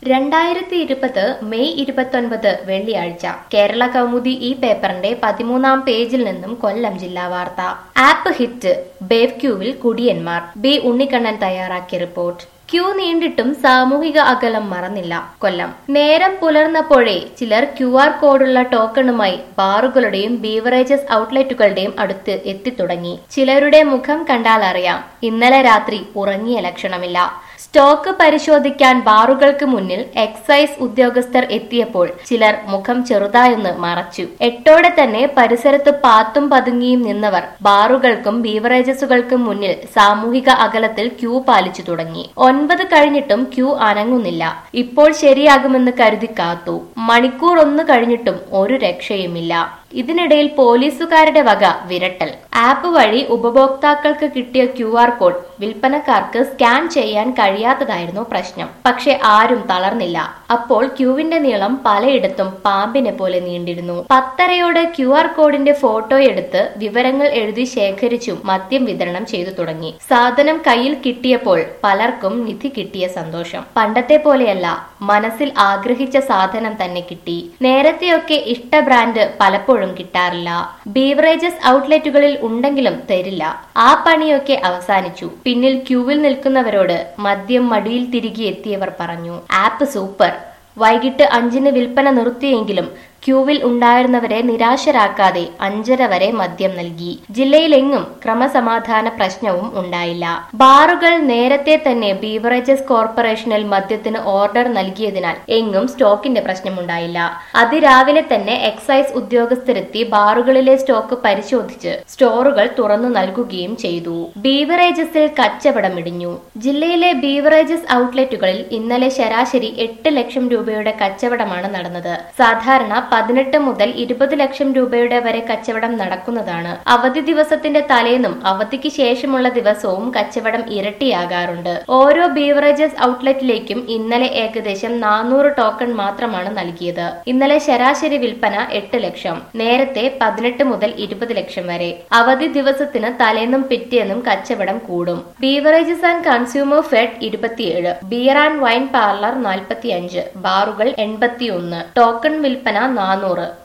രണ്ടായിരത്തി ഇരുപത് മെയ് ഇരുപത്തൊൻപത് വെള്ളിയാഴ്ച കേരള കൗമുദി ഈ പേപ്പറിന്റെ പതിമൂന്നാം പേജിൽ നിന്നും കൊല്ലം ജില്ലാ വാർത്ത ആപ്പ് ഹിറ്റ് ബേവ് ക്യൂവിൽ കുടിയന്മാർ ബി ഉണ്ണിക്കണ്ണൻ തയ്യാറാക്കിയ റിപ്പോർട്ട് ക്യൂ നീണ്ടിട്ടും സാമൂഹിക അകലം മറന്നില്ല കൊല്ലം നേരം പുലർന്നപ്പോഴേ ചിലർ ക്യു ആർ കോഡുള്ള ടോക്കണുമായി ബാറുകളുടെയും ബീവറേജസ് ഔട്ട്ലെറ്റുകളുടെയും അടുത്ത് എത്തിത്തുടങ്ങി ചിലരുടെ മുഖം കണ്ടാൽ അറിയാം ഇന്നലെ രാത്രി ഉറങ്ങിയ ലക്ഷണമില്ല സ്റ്റോക്ക് പരിശോധിക്കാൻ ബാറുകൾക്ക് മുന്നിൽ എക്സൈസ് ഉദ്യോഗസ്ഥർ എത്തിയപ്പോൾ ചിലർ മുഖം ചെറുതായൊന്ന് മറച്ചു എട്ടോടെ തന്നെ പരിസരത്ത് പാത്തും പതുങ്ങിയും നിന്നവർ ബാറുകൾക്കും ബീവറേജസുകൾക്കും മുന്നിൽ സാമൂഹിക അകലത്തിൽ ക്യൂ പാലിച്ചു തുടങ്ങി ഒൻപത് കഴിഞ്ഞിട്ടും ക്യൂ അനങ്ങുന്നില്ല ഇപ്പോൾ ശരിയാകുമെന്ന് കരുതി കാത്തു മണിക്കൂർ ഒന്ന് കഴിഞ്ഞിട്ടും ഒരു രക്ഷയുമില്ല ഇതിനിടയിൽ പോലീസുകാരുടെ വക വിരട്ടൽ ആപ്പ് വഴി ഉപഭോക്താക്കൾക്ക് കിട്ടിയ ക്യു ആർ കോഡ് വിൽപ്പനക്കാർക്ക് സ്കാൻ ചെയ്യാൻ കഴിയാത്തതായിരുന്നു പ്രശ്നം പക്ഷെ ആരും തളർന്നില്ല അപ്പോൾ ക്യൂവിന്റെ നീളം പലയിടത്തും പാമ്പിനെ പോലെ നീണ്ടിരുന്നു പത്തരയോടെ ക്യു ആർ കോഡിന്റെ ഫോട്ടോ എടുത്ത് വിവരങ്ങൾ എഴുതി ശേഖരിച്ചും മദ്യം വിതരണം ചെയ്തു തുടങ്ങി സാധനം കയ്യിൽ കിട്ടിയപ്പോൾ പലർക്കും നിധി കിട്ടിയ സന്തോഷം പണ്ടത്തെ പോലെയല്ല മനസ്സിൽ ആഗ്രഹിച്ച സാധനം തന്നെ കിട്ടി നേരത്തെയൊക്കെ ഇഷ്ട ബ്രാൻഡ് പലപ്പോഴും കിട്ടാറില്ല ബീവറേജസ് ഔട്ട്ലെറ്റുകളിൽ ഉണ്ടെങ്കിലും തരില്ല ആ പണിയൊക്കെ അവസാനിച്ചു പിന്നിൽ ക്യൂവിൽ നിൽക്കുന്നവരോട് മദ്യം മടിയിൽ തിരികെ എത്തിയവർ പറഞ്ഞു ആപ്പ് സൂപ്പർ വൈകിട്ട് അഞ്ചിന് വിൽപ്പന നിർത്തിയെങ്കിലും ക്യൂവിൽ ഉണ്ടായിരുന്നവരെ നിരാശരാക്കാതെ അഞ്ചര വരെ മദ്യം നൽകി ജില്ലയിലെങ്ങും ക്രമസമാധാന പ്രശ്നവും ഉണ്ടായില്ല ബാറുകൾ നേരത്തെ തന്നെ ബീവറേജസ് കോർപ്പറേഷനിൽ മദ്യത്തിന് ഓർഡർ നൽകിയതിനാൽ എങ്ങും സ്റ്റോക്കിന്റെ പ്രശ്നമുണ്ടായില്ല അതിരാവിലെ തന്നെ എക്സൈസ് ഉദ്യോഗസ്ഥരെത്തി ബാറുകളിലെ സ്റ്റോക്ക് പരിശോധിച്ച് സ്റ്റോറുകൾ തുറന്നു നൽകുകയും ചെയ്തു ബീവറേജസിൽ കച്ചവടം ഇടിഞ്ഞു ജില്ലയിലെ ബീവറേജസ് ഔട്ട്ലെറ്റുകളിൽ ഇന്നലെ ശരാശരി എട്ട് ലക്ഷം രൂപയുടെ കച്ചവടമാണ് നടന്നത് സാധാരണ പതിനെട്ട് മുതൽ ഇരുപത് ലക്ഷം രൂപയുടെ വരെ കച്ചവടം നടക്കുന്നതാണ് അവധി ദിവസത്തിന്റെ തലേന്നും അവധിക്ക് ശേഷമുള്ള ദിവസവും കച്ചവടം ഇരട്ടിയാകാറുണ്ട് ഓരോ ബീവറേജസ് ഔട്ട്ലെറ്റിലേക്കും ഇന്നലെ ഏകദേശം നാനൂറ് ടോക്കൺ മാത്രമാണ് നൽകിയത് ഇന്നലെ ശരാശരി വിൽപ്പന എട്ട് ലക്ഷം നേരത്തെ പതിനെട്ട് മുതൽ ഇരുപത് ലക്ഷം വരെ അവധി ദിവസത്തിന് തലേന്നും പിറ്റേന്നും കച്ചവടം കൂടും ബീവറേജസ് ആൻഡ് കൺസ്യൂമർ ഫെഡ് ഇരുപത്തിയേഴ് ബിയർ ആൻഡ് വൈൻ പാർലർ നാൽപ്പത്തിയഞ്ച് ബാറുകൾ എൺപത്തിയൊന്ന് ടോക്കൺ വിൽപ്പന നാനൂറ്